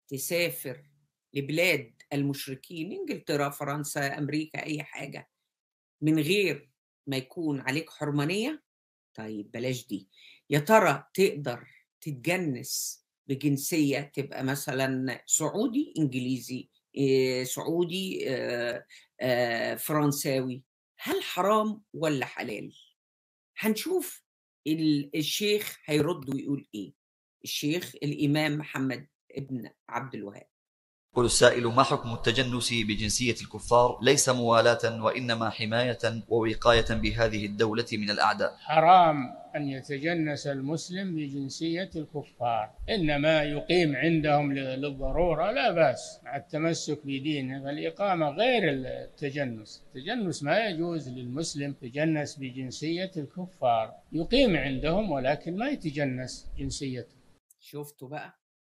تسافر لبلاد المشركين انجلترا فرنسا امريكا اي حاجه من غير ما يكون عليك حرمانيه طيب بلاش دي يا ترى تقدر تتجنس بجنسيه تبقى مثلا سعودي انجليزي آه، سعودي آه، آه، فرنساوي هل حرام ولا حلال هنشوف الشيخ هيرد ويقول ايه الشيخ الامام محمد ابن عبد الوهاب يقول السائل ما حكم التجنس بجنسية الكفار ليس موالاة وإنما حماية ووقاية بهذه الدولة من الأعداء حرام أن يتجنس المسلم بجنسية الكفار إنما يقيم عندهم للضرورة لا بأس مع التمسك بدينه فالإقامة غير التجنس التجنس ما يجوز للمسلم يتجنس بجنسية الكفار يقيم عندهم ولكن ما يتجنس جنسيته شفتوا بقى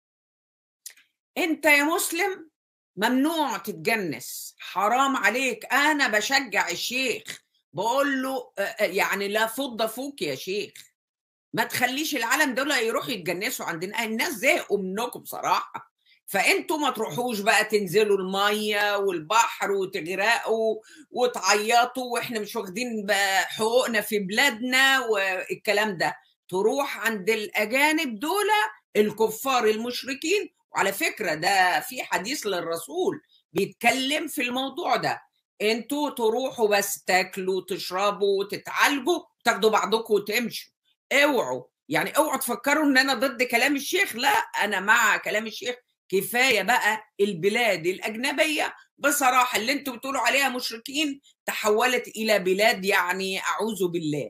انت يا مسلم ممنوع تتجنس حرام عليك انا بشجع الشيخ بقول له يعني لا فض فوق يا شيخ ما تخليش العالم دول يروحوا يتجنسوا عندنا الناس زهقوا منكم بصراحه فانتوا ما تروحوش بقى تنزلوا الميه والبحر وتغرقوا وتعيطوا واحنا مش واخدين حقوقنا في بلادنا والكلام ده تروح عند الاجانب دول الكفار المشركين وعلى فكرة ده في حديث للرسول بيتكلم في الموضوع ده انتوا تروحوا بس تاكلوا تشربوا وتتعالجوا تاخدوا بعضكم وتمشوا اوعوا يعني اوعوا تفكروا ان انا ضد كلام الشيخ لا انا مع كلام الشيخ كفايه بقى البلاد الاجنبيه بصراحه اللي انتوا بتقولوا عليها مشركين تحولت الى بلاد يعني اعوذ بالله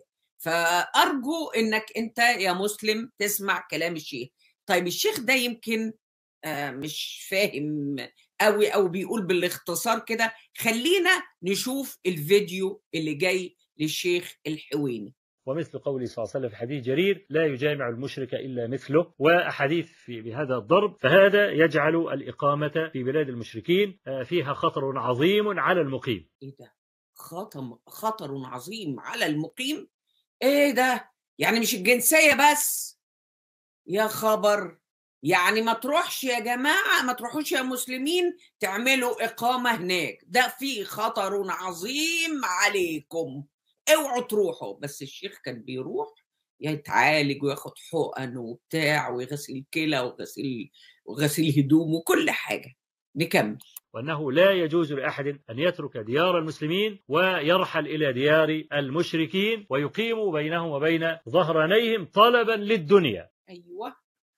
فارجو انك انت يا مسلم تسمع كلام الشيخ طيب الشيخ ده يمكن مش فاهم قوي او بيقول بالاختصار كده خلينا نشوف الفيديو اللي جاي للشيخ الحويني ومثل قوله صلى الله عليه وسلم في حديث جرير لا يجامع المشرك إلا مثله وأحاديث في بهذا الضرب فهذا يجعل الإقامة في بلاد المشركين فيها خطر عظيم على المقيم إيه ده خطر, خطر عظيم على المقيم إيه ده يعني مش الجنسية بس يا خبر يعني ما تروحش يا جماعة ما تروحوش يا مسلمين تعملوا إقامة هناك ده في خطر عظيم عليكم اوعوا تروحوا بس الشيخ كان بيروح يتعالج وياخد حقن وبتاع ويغسل كلى وغسيل وغسيل هدوم وكل حاجة نكمل وأنه لا يجوز لأحد أن يترك ديار المسلمين ويرحل إلى ديار المشركين ويقيم بينهم وبين ظهرانيهم طلبا للدنيا أيوة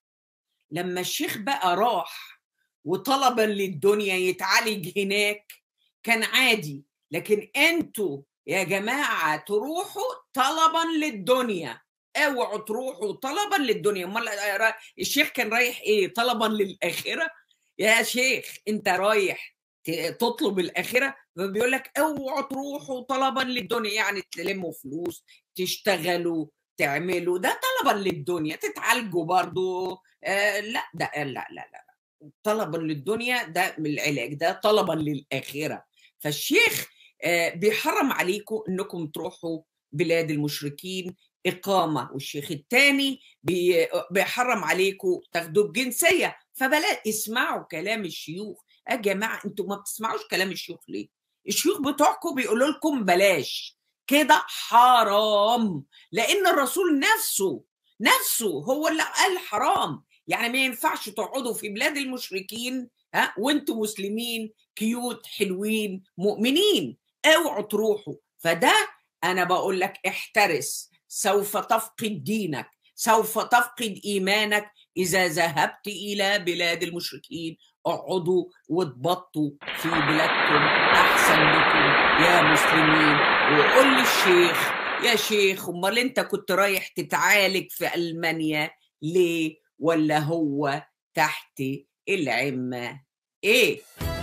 لما الشيخ بقى راح وطلبا للدنيا يتعالج هناك كان عادي لكن انتوا يا جماعه تروحوا طلبا للدنيا اوعوا تروحوا طلبا للدنيا امال الشيخ كان رايح ايه طلبا للاخره يا شيخ انت رايح تطلب الاخره فبيقول لك اوعوا تروحوا طلبا للدنيا يعني تلموا فلوس تشتغلوا تعملوا ده طلبا للدنيا تتعالجوا برضو آه لا ده لا لا لا طلبا للدنيا ده من العلاج ده طلبا للآخرة فالشيخ آه بيحرم عليكم انكم تروحوا بلاد المشركين إقامة والشيخ الثاني بيحرم عليكم تاخدوا الجنسية فبلا اسمعوا كلام الشيوخ يا جماعة انتوا ما بتسمعوش كلام الشيوخ ليه الشيوخ بتوعكم بيقولوا لكم بلاش كده حرام لان الرسول نفسه نفسه هو اللي قال حرام يعني ما ينفعش تقعدوا في بلاد المشركين ها وانتم مسلمين كيوت حلوين مؤمنين اوعوا تروحوا فده انا بقول لك احترس سوف تفقد دينك سوف تفقد ايمانك اذا ذهبت الى بلاد المشركين اقعدوا واتبطوا في بلادكم احسن لكم يا مسلمين وقول للشيخ يا شيخ امال انت كنت رايح تتعالج في المانيا ليه ولا هو تحت العمه ايه